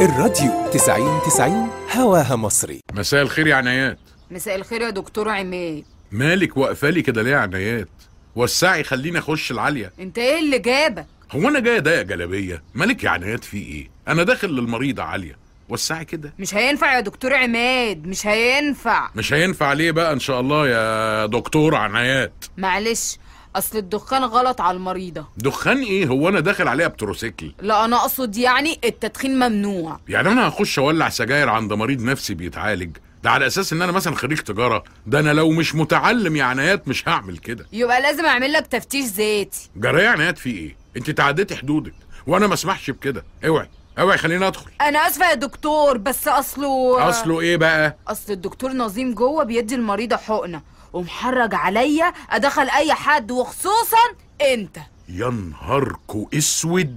الراديو 90 90 هواها مصري مساء الخير يا عنايات مساء الخير يا دكتور عماد مالك واقفالي كده ليه يا عنايات وسعي خليني اخش العاليه انت ايه اللي جابك هو انا جاي اضايق جلابيه مالك يا عنايات في ايه انا داخل للمريضه عاليه وسعي كده مش هينفع يا دكتور عماد مش هينفع مش هينفع ليه بقى ان شاء الله يا دكتور عنايات معلش اصل الدخان غلط على المريضه دخان ايه هو انا داخل عليها بتروسيكل لا انا اقصد يعني التدخين ممنوع يعني انا هخش اولع سجاير عند مريض نفسي بيتعالج ده على اساس ان انا مثلا خريج تجاره ده انا لو مش متعلم يا عنايات مش هعمل كده يبقى لازم اعمل لك تفتيش ذاتي جرى يا عنايات في ايه انت تعديتي حدودك وانا ما اسمحش بكده اوعي اوعي خليني ادخل انا اسفه يا دكتور بس اصله اصله ايه بقى اصل الدكتور نظيم جوه بيدي المريضه حقنه ومحرج عليا ادخل اي حد وخصوصا انت يا نهاركو اسود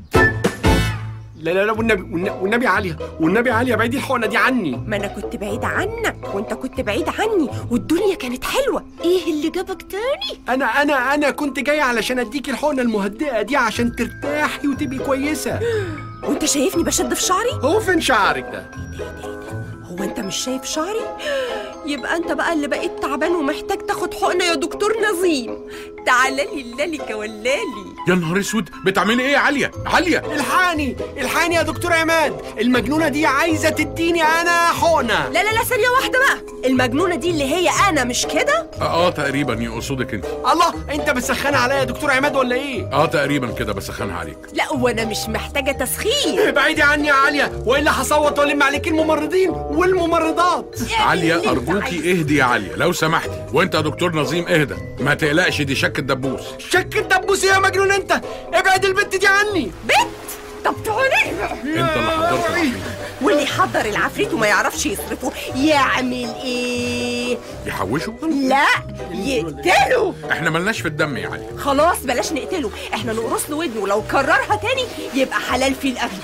لا لا لا والنبي والنبي, والنبي عالية والنبي عالية بعيدي الحقنة دي عني ما انا كنت بعيدة عنك وانت كنت بعيد عني والدنيا كانت حلوة ايه اللي جابك تاني أنا أنا أنا كنت جاي علشان أديكي الحقنة المهدئة دي عشان ترتاحي وتبقي كويسة وانت شايفني بشد في شعري هو فين شعرك ده؟ هو انت مش شايف شعري يبقى انت بقى اللي بقيت تعبان ومحتاج تاخد حقنة يا دكتور نظيم تعالى لي اللالي كولالي يا نهار اسود بتعملي ايه يا عاليه عاليه الحقني الحقني يا دكتور عماد المجنونة دي عايزة تديني أنا حقنة لا لا لا ثانية واحدة بقى المجنونة دي اللي هي انا مش كده اه, آه تقريبا يقصدك انت الله أنت بتسخن عليا يا دكتور عماد ولا إيه؟ اه تقريبا كده بسخنها عليك لا وانا مش محتاجة تسخين بعيدي عني يا عالية وإلا هصوت وألم عليك الممرضين والممرضات عاليه ارجوكي اهدي يا عاليه لو سمحتي وانت يا دكتور نظيم اهدى ما تقلقش دي شك الدبوس شك الدبوس إيه يا مجنون أنت ابعد البت دي عني بنت طب تعالي انت اللي حضرت العملية. واللي يحضر العفريت وما يعرفش يصرفه يعمل ايه يحوشوا لا يقتله احنا ملناش في الدم يا عاليه خلاص بلاش نقتله احنا نقرص له ودنه ولو كررها تاني يبقى حلال فيه الاكل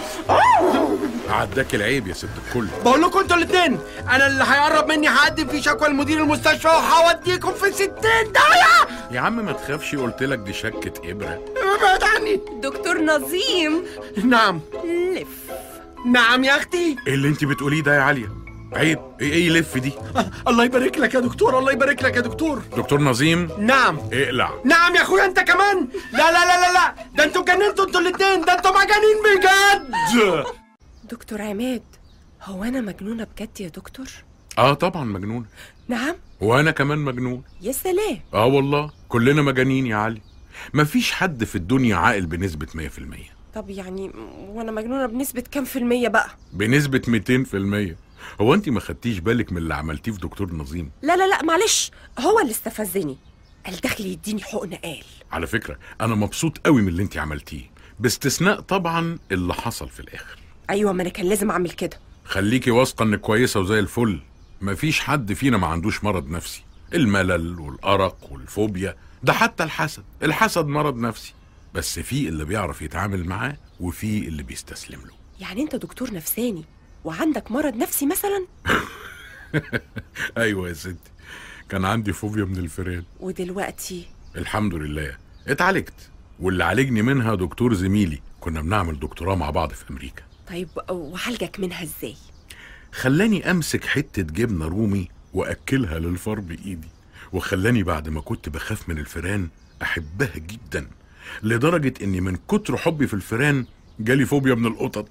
عداك العيب يا ست الكل بقول لكم انتوا الاثنين انا اللي هيقرب مني هقدم فيه شكوى لمدير المستشفى وهوديكم في 60 داهيه يا عم ما تخافش قلت لك دي شكه ابره ابعد عني دكتور نظيم نعم لف نعم يا اختي ايه اللي انت بتقوليه ده يا عاليه عيب ايه ايه يلف دي آه، الله يبارك لك يا دكتور الله يبارك لك يا دكتور دكتور نظيم نعم اقلع نعم يا اخويا انت كمان لا لا لا لا لا ده انتوا اتجننتوا انتوا الاثنين ده انتوا مجانين بجد دكتور عماد هو انا مجنونه بجد يا دكتور اه طبعا مجنون نعم وانا كمان مجنون يا سلام اه والله كلنا مجانين يا علي مفيش حد في الدنيا عاقل بنسبة 100% طب يعني وانا مجنونه بنسبه كام في الميه بقى بنسبة 200% هو انت ما خدتيش بالك من اللي عملتيه في دكتور نظيم لا لا لا معلش هو اللي استفزني قال داخل يديني حقنه قال على فكرة انا مبسوط قوي من اللي انت عملتيه باستثناء طبعا اللي حصل في الاخر ايوه ما انا كان لازم اعمل كده خليكي واثقة انك كويسة وزي الفل مفيش حد فينا ما عندوش مرض نفسي الملل والأرق والفوبيا ده حتى الحسد الحسد مرض نفسي بس في اللي بيعرف يتعامل معاه وفي اللي بيستسلم له يعني انت دكتور نفساني وعندك مرض نفسي مثلا ايوه يا ستي كان عندي فوبيا من الفيران ودلوقتي الحمد لله اتعالجت واللي عالجني منها دكتور زميلي كنا بنعمل دكتوراه مع بعض في امريكا طيب وعالجك منها ازاي خلاني امسك حته جبنه رومي واكلها للفار بايدي وخلاني بعد ما كنت بخاف من الفيران احبها جدا لدرجه اني من كتر حبي في الفيران جالي فوبيا من القطط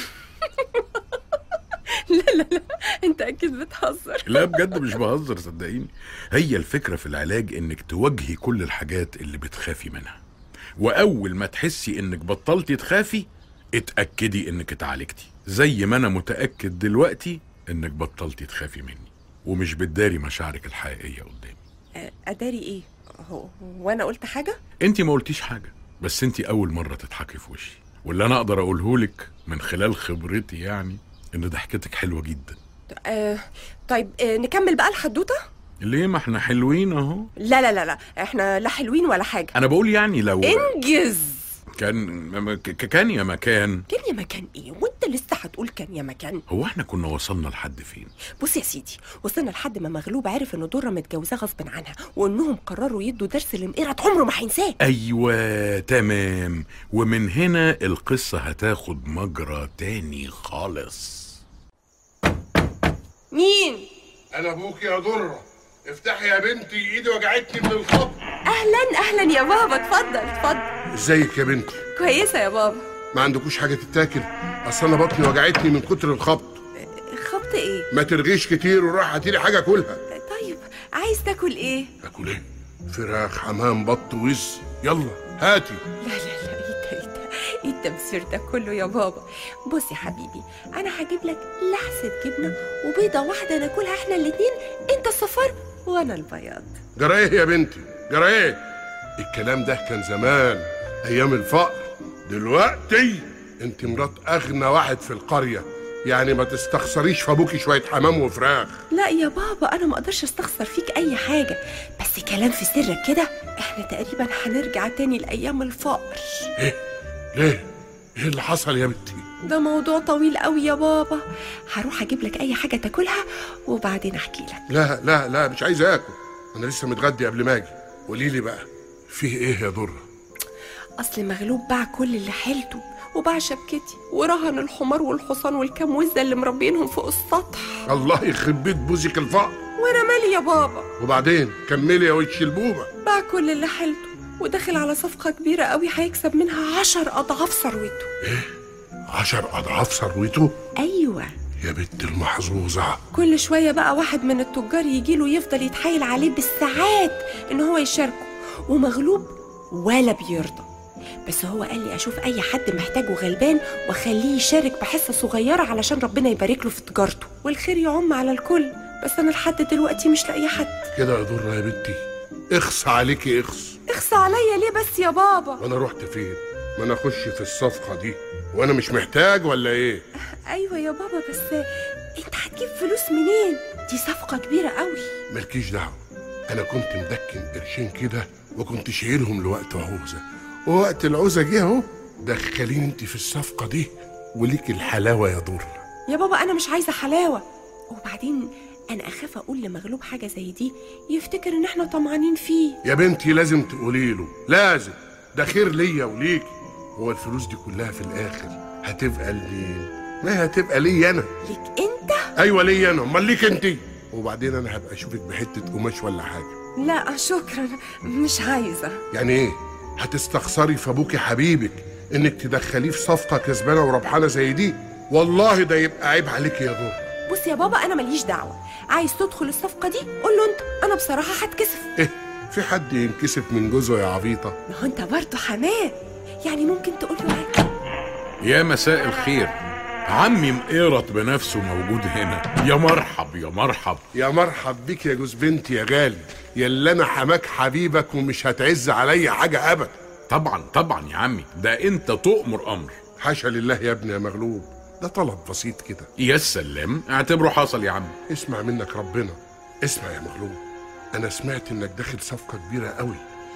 انت اكيد بتهزر لا بجد مش بهزر صدقيني هي الفكرة في العلاج انك تواجهي كل الحاجات اللي بتخافي منها واول ما تحسي انك بطلتي تخافي اتأكدي انك اتعالجتي زي ما انا متأكد دلوقتي انك بطلتي تخافي مني ومش بتداري مشاعرك الحقيقية قدامي آه، اداري ايه هو وانا قلت حاجه انت ما قلتيش حاجة بس انت اول مرة تضحكي في وشي واللي انا اقدر اقوله لك من خلال خبرتي يعني ان ضحكتك حلوة جدا آه طيب آه نكمل بقى الحدوته ليه ما احنا حلوين اهو لا لا لا لا احنا لا حلوين ولا حاجه انا بقول يعني لو انجز كان م- ك- كان يا مكان كان يا مكان ايه وانت لسه هتقول كان يا مكان هو احنا كنا وصلنا لحد فين بص يا سيدي وصلنا لحد ما مغلوب عرف ان دره متجوزاه غصب عنها وانهم قرروا يدوا درس لمقيرة عمره ما هينساه ايوه تمام ومن هنا القصه هتاخد مجرى تاني خالص مين انا ابوك يا ضره افتحي يا بنتي ايدي وجعتني من الخبط اهلا اهلا يا بابا اتفضل اتفضل ازيك يا بنتي كويسه يا بابا ما عندكوش حاجه تتاكل اصل انا بطني وجعتني من كتر الخبط خبط ايه ما ترغيش كتير وروح هاتيلي حاجه كلها طيب عايز تاكل ايه اكل ايه فراخ حمام بط وز يلا هاتي لا لا لا ايه ده ايه ده ايه التمثيل ده كله يا بابا بص يا حبيبي انا هجيب لك لحسه جبنه وبيضه واحده ناكلها احنا الاتنين انت الصفار وانا البياض جرى ايه يا بنتي جرى ايه الكلام ده كان زمان ايام الفقر دلوقتي انت مرات اغنى واحد في القريه يعني ما تستخسريش في ابوكي شويه حمام وفراخ لا يا بابا انا ما اقدرش استخسر فيك اي حاجه بس كلام في سرك كده احنا تقريبا هنرجع تاني لايام الفقر ايه ليه ايه اللي حصل يا بنتي ده موضوع طويل قوي يا بابا هروح اجيب لك اي حاجه تاكلها وبعدين احكي لك لا لا لا مش عايز اكل انا لسه متغدي قبل ما اجي قولي لي بقى فيه ايه يا ضره اصل مغلوب باع كل اللي حيلته وباع شبكتي ورهن الحمار والحصان والكام وزه اللي مربينهم فوق السطح الله يخرب بيت بوزك الفقر وانا مالي يا بابا وبعدين كملي يا وش البوبه باع كل اللي حيلته وداخل على صفقة كبيرة قوي هيكسب منها عشر أضعاف ثروته عشر اضعاف ثروته أيوة يا بنت المحظوظه كل شوية بقى واحد من التجار يجيله يفضل يتحايل عليه بالساعات إن هو يشاركه ومغلوب ولا بيرضى بس هو قال لي أشوف أي حد محتاج وغلبان وأخليه يشارك بحصة صغيرة علشان ربنا يبارك له في تجارته والخير يعم على الكل بس أنا لحد دلوقتي مش لاقية حد كده يا ضره يا بنتي اخص عليكي اخص اخصى عليا ليه بس يا بابا وانا رحت فين ما انا اخش في الصفقه دي وانا مش محتاج ولا ايه أيوة يا بابا بس أنت هتجيب فلوس منين دي صفقة كبيرة قوي مالكيش دعوه انا كنت مدكن قرشين كده وكنت شايلهم لوقت عوزه ووقت العوزه جه اهو دخليني انت في الصفقه دي وليك الحلاوه يا ضره يا بابا انا مش عايزه حلاوه وبعدين انا اخاف اقول لمغلوب حاجه زي دي يفتكر ان احنا طمعانين فيه يا بنتي لازم تقولي له لازم ده خير ليا وليكي هو الفلوس دي كلها في الاخر هتبقى لمين ما هي هتبقى ليا انا ليك انت ايوه ليا انا امال ليك انت وبعدين انا هبقى اشوفك بحته قماش ولا حاجه لا شكرا مش عايزه يعني ايه هتستخسري في ابوكي حبيبك انك تدخليه في صفقه كسبانه وربحانه زي دي والله ده يبقى عيب عليك يا دور بص يا بابا انا ماليش دعوه عايز تدخل الصفقه دي قول له انت انا بصراحه هتكسف ايه في حد ينكسف من جوزه يا عبيطه ما هو انت برضه حماه يعني ممكن تقول له حاجه يا مساء الخير عمي مقيرط بنفسه موجود هنا يا مرحب يا مرحب يا مرحب بيك يا جوز بنتي يا غالي يا اللي انا حماك حبيبك ومش هتعز عليا حاجه ابدا طبعا طبعا يا عمي ده انت تؤمر امر حاشا لله يا ابني يا مغلوب ده طلب بسيط كده يا سلام اعتبره حصل يا عمي اسمع منك ربنا اسمع يا مغلوب انا سمعت انك داخل صفقه كبيره قوي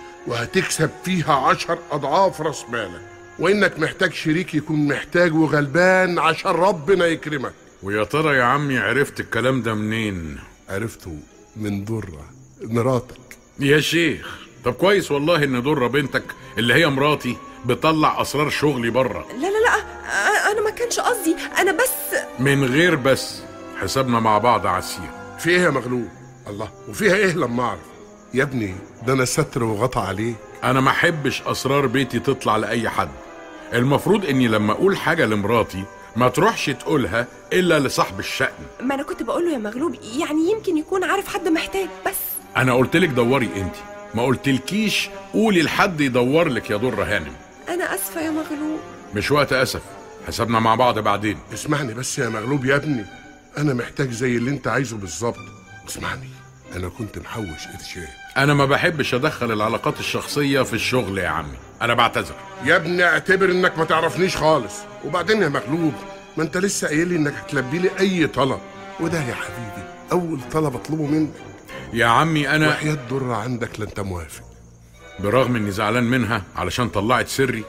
وهتكسب فيها عشر اضعاف راس مالك وانك محتاج شريك يكون محتاج وغلبان عشان ربنا يكرمك ويا ترى يا عمي عرفت الكلام ده منين عرفته من ضره مراتك يا شيخ طب كويس والله ان دره بنتك اللي هي مراتي بتطلع اسرار شغلي بره لا لا لا أ- انا ما كانش قصدي انا بس من غير بس حسابنا مع بعض عسير في ايه يا مغلوب الله وفيها ايه لما اعرف يا ابني ده انا ستر وغطى عليك انا ما احبش اسرار بيتي تطلع لاي حد المفروض اني لما اقول حاجه لمراتي ما تروحش تقولها الا لصاحب الشأن ما انا كنت بقول له يا مغلوب يعني يمكن يكون عارف حد محتاج بس انا قلت لك دوري انت ما قلتلكيش قولي لحد يدور لك يا دره هانم انا اسفه يا مغلوب مش وقت اسف حسابنا مع بعض بعدين اسمعني بس يا مغلوب يا ابني انا محتاج زي اللي انت عايزه بالظبط اسمعني انا كنت محوش قرشين انا ما بحبش ادخل العلاقات الشخصيه في الشغل يا عمي انا بعتذر يا ابني اعتبر انك ما تعرفنيش خالص وبعدين يا مغلوب ما انت لسه قايل لي انك هتلبي لي اي طلب وده يا حبيبي اول طلب اطلبه منك يا عمي انا وحياة ضر عندك لا انت موافق برغم اني زعلان منها علشان طلعت سري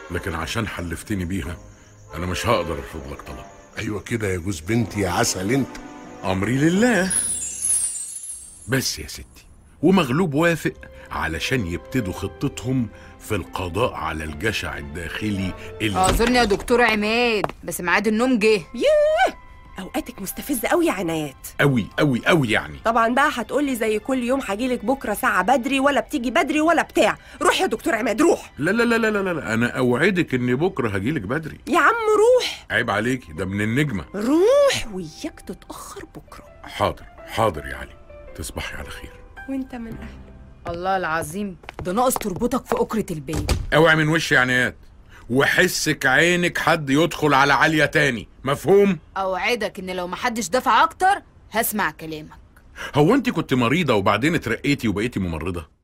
لكن عشان حلفتني بيها انا مش هقدر ارفض لك طلب ايوه كده يا جوز بنتي يا عسل انت امري لله بس يا ستي ومغلوب وافق علشان يبتدوا خطتهم في القضاء على الجشع الداخلي اللي اعذرني يا دكتور عماد بس ميعاد النوم جه اوقاتك مستفزه قوي يا عنايات قوي قوي قوي يعني طبعا بقى هتقولي زي كل يوم هجيلك بكره ساعه بدري ولا بتيجي بدري ولا بتاع روح يا دكتور عماد روح لا لا لا لا لا, لا. انا اوعدك اني بكره هجيلك بدري يا عم روح عيب عليكي ده من النجمه روح وياك تتاخر بكره حاضر حاضر يا علي تصبحي على خير وانت من اهل الله العظيم ده ناقص تربطك في أكرة البيت اوعي من وشي يا عنايات وحسك عينك حد يدخل على عليا تاني مفهوم أوعدك إن لو محدش دفع أكتر هسمع كلامك هو انت كنت مريضه وبعدين اترقيتي وبقيتي ممرضه